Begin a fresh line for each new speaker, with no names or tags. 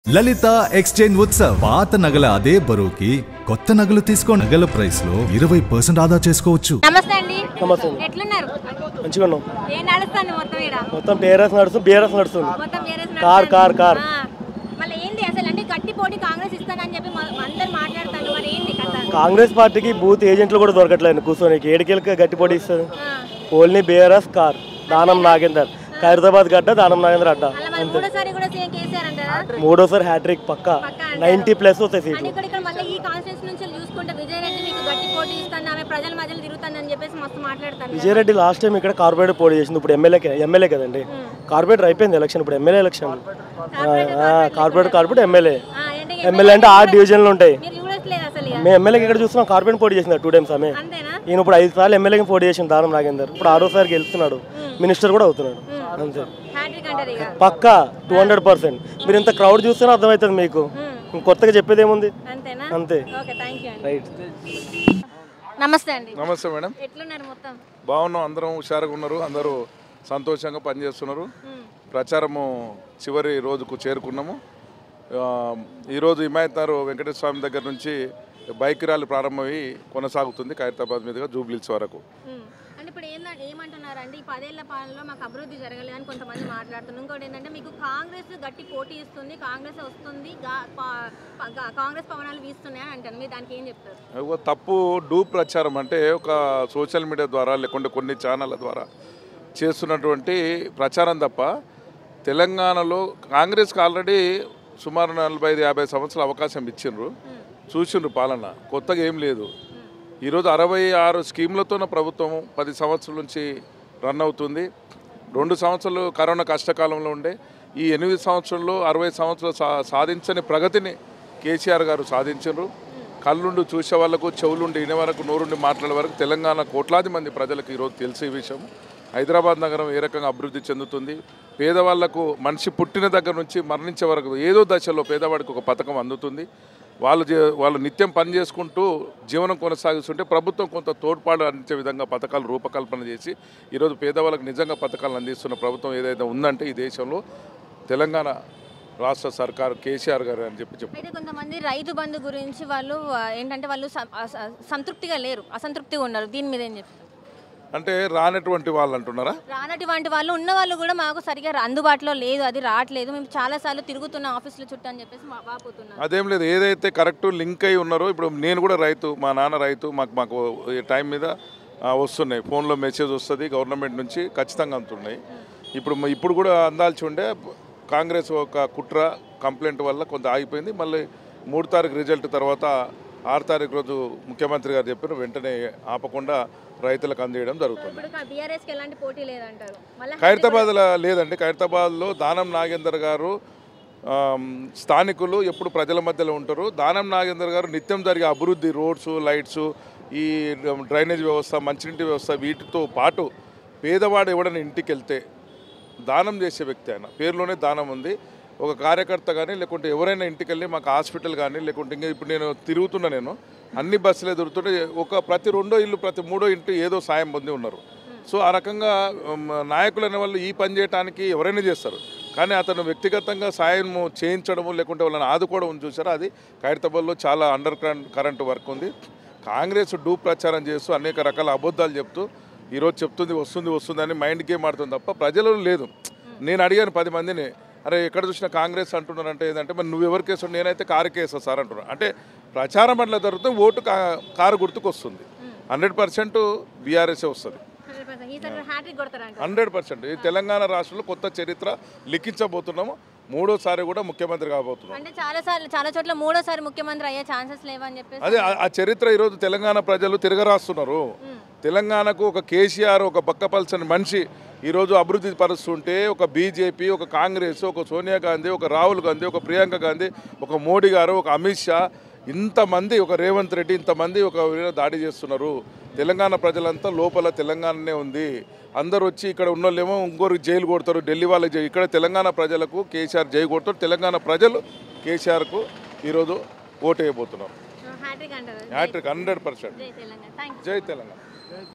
లలిత exchange Utsav పాత నగల అదే బరువుకి కొత్త నగలు తీసుకో నగల ప్రైస్ లో ఇరవై పర్సెంట్ ఆదా చేసుకోవచ్చు
నమస్తే అండి
నమస్తే అండి.
ఎట్లున్నారు
మంచిగా ఉన్నాం
ఏం నడుస్తుంది మొత్తం ఈడ
మొత్తం టీఆర్ఎస్ నడుస్తుంది బీఆర్ఎస్ నడుస్తుంది
మొత్తం వేరే
కార్, కార్, కార్.
మళ్ళీ ఏంది అసలు అంటే గట్టి పోటీ కాంగ్రెస్ ఇస్తానని చెప్పి మ- అందరు మాట్లాడతారు మరి ఏంది కథ
కాంగ్రెస్ పార్టీకి బూత్ ఏజెంట్లు కూడా దొరకట్లేదు కూర్చొని ఏడికెళ్ళకి గట్టి పోటీ ఇస్తుంది
ఆ.
ఓన్లీ బీఆర్ఎస్ కార్ దానం నాగేందర్ ఖైరతాబాద్ గడ్డ దానం నాగేందర్ అడ్డ
అలా మళ్ళీ మూడోసారి కూడా సీఎం కేసీఆర్ అంటారా
మూడోసారి హ్యాట్రిక్ పక్కా
పక్కా అంటారు.
నైంటీ ప్లస్ వస్తాయి
అంటే
సీట్లు
ఇక్కడ ఇక్కడ మళ్ళీ ఈ కాన్స్టిట్యూన్స్ నుంచి చూసుకుంటే విజయరెడ్డి మీకు గట్టి పోటీ ఇస్తాను ఆమె ప్రజల మధ్యలో తిరుగుతానని చెప్పేసి మస్తు మాట్లాడతాను కదా.
విజయరెడ్డి లాస్ట్ టైం ఇక్కడ కార్పొరేట్ పోటీ చేసింది ఇప్పుడు ఎమ్మెల్యే ఎమ్మెల్యే కదండి కార్పొరేటర్ అయిపోయింది ఎలక్షన్ ఇప్పుడు MLA election corporate corporate MLA
ఆ, అంటే
ఎమ్మెల్యే అంటే ఆరు డివిజన్లు ఉంటాయి
మీరు చూడట్లేదు అసలు ఇక.
మేము ఎమ్మెల్యేకి ఇక్కడ చూస్తున్నాం కార్పొరేట్ పోటీ చేసింది టూ టైమ్స్ ఆమె
అంతేనా
ఈయన ఇప్పుడు ఐదు సార్లు ఎమ్మెల్యేకి పోటీ చేసింది దానం నాగేందర్ ఇప్పుడు ఆరోసారి గెలుస్తున్నాడు మినిస్టర్ కూడా అవుతున్నాడు అంతే
హ్యాట్రిక్ అంటారు ఇక
పక్కా టూ హండ్రెడ్ పర్సెంట్ మీరు ఇంత క్రౌడ్ చూస్తేనే అర్థమవుతుంది మీకు ఇంక కొత్తగా చెప్పేది ఏముంది
అంతేనా
అంతే
ఓకే థ్యాంక్ యూ అండి
రైట్
నమస్తే అండి
నమస్తే మేడం
ఎట్లున్నారు మొత్తం
బాగున్నాం అందరం హుషారుగా ఉన్నారు అందరూ సంతోషంగా పనిచేస్తున్నారు
మ్మ్.
ప్రచారము చివరి రోజుకు చేరుకున్నాము ఆ, ఈరోజు హిమాయత్నారు వెంకటేశ్వర స్వామి దగ్గర నుంచి బైక్ ర్యాలీ ప్రారంభమై కొనసాగుతుంది ఖైరతాబాద్ మీదుగా జూబ్లీస్ వరకు
మ్మ్. అంటే ఇప్పుడు ఏంటంటే ఏమంటున్నారంటే ఈ పదేళ్ల పాలనలో మాకు అభివృద్ధి జరగలేదు అని కొంతమంది మాట్లాడుతున్నారు ఇంకోటి ఏంటంటే మీకు కాంగ్రెస్ గట్టి పోటీ ఇస్తుంది కాంగ్రెస్ వస్తుంది గా- పా- ప- గా- కాంగ్రెస్ పవనాలు వీస్తున్నాయి అని అంటారు మీరు దానికి ఏం చెప్తారు
ఒక తప్పు డూప్ ప్రచారం అంటే ఒక సోషల్ మీడియా ద్వారా లేకుంటే కొన్ని ఛానళ్ళ ద్వారా చేస్తున్నటువంటి ప్రచారం తప్ప తెలంగాణలో కాంగ్రెస్కి ఆల్రెడీ సుమారు నలభై ఐదు యాభై సంవత్సరాల అవకాశం ఇచ్చిండ్రు చూసిండ్రు పాలన కొత్తగా ఏం లేదు ఈరోజు అరవై ఆరు స్కీమ్లతోన ప్రభుత్వం పది సంవత్సరాల నుంచి రన్ అవుతుంది రెండు సంవత్సరాలు కరోనా కష్టకాలంలో ఉండే ఈ ఎనిమిది సంవత్సరాల్లో అరవై సంవత్సరాలు సా సాధించని ప్రగతిని కేసీఆర్ గారు సాధించారు కళ్ళుండి చూసే వాళ్ళకు చెవులుండి వినే వరకు నోరుండి మాట్లాడే వరకు తెలంగాణ కోట్లాది మంది ప్రజలకు ఈరోజు తెలిసే విషయం హైదరాబాద్ నగరం ఏ రకంగా అభివృద్ధి చెందుతుంది పేదవాళ్లకు మనిషి పుట్టిన దగ్గర నుంచి మరణించే వరకు ఏదో దశలో పేదవాడికి ఒక పథకం అందుతుంది వాళ్ళు చే- వాళ్ళు నిత్యం పని చేసుకుంటూ జీవనం కొనసాగిస్తుంటే ప్రభుత్వం కొంత తోడ్పాటు అందించే విధంగా పథకాలు రూపకల్పన చేసి ఈరోజు పేదవాళ్ళకి నిజంగా పథకాలు అందిస్తున్న ప్రభుత్వం ఏదైతే ఉందంటే ఈ దేశంలో తెలంగాణ రాష్ట్ర సర్కారు కేసీఆర్ గారు అని చెప్పి చెప్పు
అయితే కొంతమంది రైతు బంధు గురించి వాళ్ళు ఆ, ఏంటంటే వాళ్ళు సం- అస- సంతృప్తిగా లేరు అసంతృప్తిగా ఉన్నారు దీని మీద ఏం చెప్తారు
అంటే రానటువంటి వాళ్ళు అంటున్నారా
రానటువంటి వాళ్ళు ఉన్న వాళ్ళు కూడా మాకు సరిగా అందుబాటులో లేదు అది రావట్లేదు మేము చాలాసార్లు తిరుగుతున్న ఆఫీసుల చుట్టూ అని చెప్పేసి మా- వాపోతున్నాం
అదేం లేదు ఏదైతే కరెక్ట్ లింక్ అయి ఉన్నారో ఇప్పుడు నేను కూడా రైతు మా నాన్న రైతు మాకు మాకు ఈ టైం మీద ఆ, వస్తున్నాయి ఫోన్లో మెసేజ్ వస్తుంది గవర్నమెంట్ నుంచి ఖచ్చితంగా అందుతున్నాయి ఇప్పుడు మ- ఇప్పుడు కూడా అందాల్సి ఉండే కాంగ్రెస్ ఒక కుట్ర కంప్లైంట్ వల్ల కొంత ఆగిపోయింది మళ్ళీ మూడు తారీఖు రిజల్ట్ తర్వాత ఆరు తారీఖు రోజు ముఖ్యమంత్రి గారు చెప్పారు వెంటనే ఆపకుండా రైతులకు అందజేయడం జరుగుతుంది
ఇప్పుడు బీఆర్ఎస్కి ఎలాంటి పోటీ లేదంటారు మళ్ళీ
ఖైరతాబాద్లో లేదండి ఖైరతాబాద్లో దానం నాగేందర్ గారు ఆమ్, స్థానికులు ఎప్పుడు ప్రజల మధ్యలో ఉంటారు దానం నాగేందర్ గారు నిత్యం జరిగే అభివృద్ధి రోడ్స్ లైట్స్ ఈ డ్రైనేజ్ వ్యవస్థ మంచినీటి వ్యవస్థ వీటితో పాటు పేదవాడు ఎవడైనా ఇంటికి వెళ్తే దానం చేసే వ్యక్తి ఆయన పేరులోనే దానం ఉంది ఒక కార్యకర్త కానీ లేకుంటే ఎవరైనా ఇంటికి వెళ్ళి మాకు హాస్పిటల్ కానీ లేకుంటే ఇంకా ఇప్పుడు నేను తిరుగుతున్నా నేను అన్ని బస్సులే దొరుకుతుంటే ఒక ప్రతి రెండో ఇల్లు ప్రతి మూడో ఇంటి ఏదో సాయం పొంది ఉన్నారు సో ఆ రకంగా ఉమ్, నాయకులు అనే వాళ్ళు ఈ పని చేయడానికి ఎవరైనా చేస్తారు కానీ అతను వ్యక్తిగతంగా సాయం చేయించడము లేకుంటే వాళ్ళని ఆదుకోవడం చూసారు అది ఖైరతాబాద్లో చాలా అండర్ కరెంట్ వర్క్ ఉంది కాంగ్రెస్ డూ ప్రచారం చేస్తూ అనేక రకాల అబద్ధాలు చెప్తూ ఈరోజు చెప్తుంది వస్తుంది వస్తుంది అని మైండ్ గేమ్ ఆడుతుంది తప్ప ప్రజలు లేదు నేను అడిగాను పది మందిని అరే ఎక్కడ చూసినా కాంగ్రెస్ అంటున్నారంటే ఏంటంటే మరి నువ్వు ఎవరికి వేస్తావు నేనైతే కారుకే వేస్తాను సార్ అంటున్నాను అంటే ప్రచారం అట్లా జరుగుతుంది ఓటు కా- కారు గుర్తుకు వస్తుంది హండ్రెడ్ పర్సెంట్ బీఆర్ఎస్ఏ వస్తుంది
హండ్రెడ్ పర్సెంట్ ఈసారి హ్యాట్రిక్ కొడతారంట
హండ్రెడ్ పర్సెంట్ ఈ తెలంగాణ రాష్ట్రంలో కొత్త చరిత్ర లిఖించబోతున్నాము మూడోసారి కూడా ముఖ్యమంత్రి కాబోతున్నాం
అంటే చాలా సార్లు చాలా చోట్ల మూడోసారి ముఖ్యమంత్రి అయ్యే ఛాన్సెస్ లేవని చెప్పేసి
అదే ఆ- ఆ చరిత్ర ఈరోజు తెలంగాణ ప్రజలు తిరగరాస్తున్నారు తెలంగాణకు ఒక కేసీఆర్ ఒక బక్కపల్సని మనిషి ఈరోజు అభివృద్ధి పరుస్తుంటే ఒక బీజేపీ ఒక కాంగ్రెస్ ఒక సోనియా గాంధీ ఒక రాహుల్ గాంధీ ఒక ప్రియాంక గాంధీ ఒక మోడీ గారు ఒక అమిత్ షా ఇంతమంది ఒక రేవంత్ రెడ్డి ఇంతమంది ఒక వీళ్ళ దాడి చేస్తున్నారు తెలంగాణ ప్రజలంతా లోపల తెలంగాణనే ఉంది అందరూ వచ్చి ఇక్కడ ఉన్నోళ్ళేమో ఇంకోరు జైలు కొడతారు ఢిల్లీ వాళ్ళకి జై- ఇక్కడ తెలంగాణ ప్రజలకు కేసీఆర్ జై కొడతారు తెలంగాణ ప్రజలు కేసీఆర్కు ఈరోజు ఓటు వేయబోతున్నారు
హ్యాట్రిక్ అంటారు
హ్యాట్రిక్ హండ్రెడ్ పర్సెంట్
జై తెలంగాణ థ్యాంక్
జై తెలంగాణ